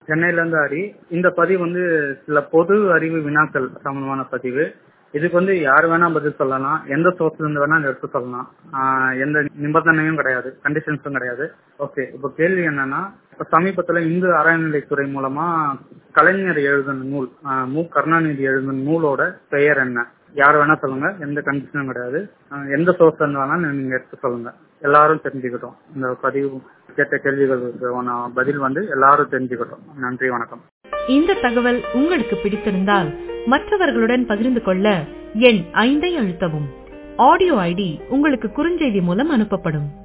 சென்னையில இருந்து ஹரி இந்த பதிவு வந்து சில பொது அறிவு வினாக்கள் சம்பந்தமான பதிவு இதுக்கு வந்து யார் வேணா பதில் சொல்லலாம் எந்த சோர்ஸ்ல இருந்து வேணா எடுத்து சொல்லலாம் ஆஹ் எந்த நிபந்தனையும் கிடையாது கண்டிஷன்ஸும் கிடையாது ஓகே இப்போ கேள்வி என்னன்னா இப்ப சமீபத்துல இந்து அறநிலைத்துறை மூலமா கலைஞர் எழுதின நூல் ஆஹ் மு கருணாநிதி எழுதின நூலோட பெயர் என்ன யார் வேணா சொல்லுங்க எந்த கண்டிஷனும் கிடையாது ஆஹ் எந்த சோர்ஸ்ல இருந்து வேணா நீங்க எடுத்து சொல்லுங்க எல்லாரும் தெரிஞ்சுக்கிட்டோம் இந்த பதிவு கேட்ட கேள்விகளுக்கு பதில் வந்து எல்லாரும் தெரிஞ்சுக்கிட்டோம் நன்றி வணக்கம் இந்த தகவல் உங்களுக்கு பிடித்திருந்தால் மற்றவர்களுடன் பகிர்ந்து கொள்ள எண் ஐந்தை அழுத்தவும் ஆடியோ ஐடி உங்களுக்கு குறுஞ்செய்தி மூலம் அனுப்பப்படும்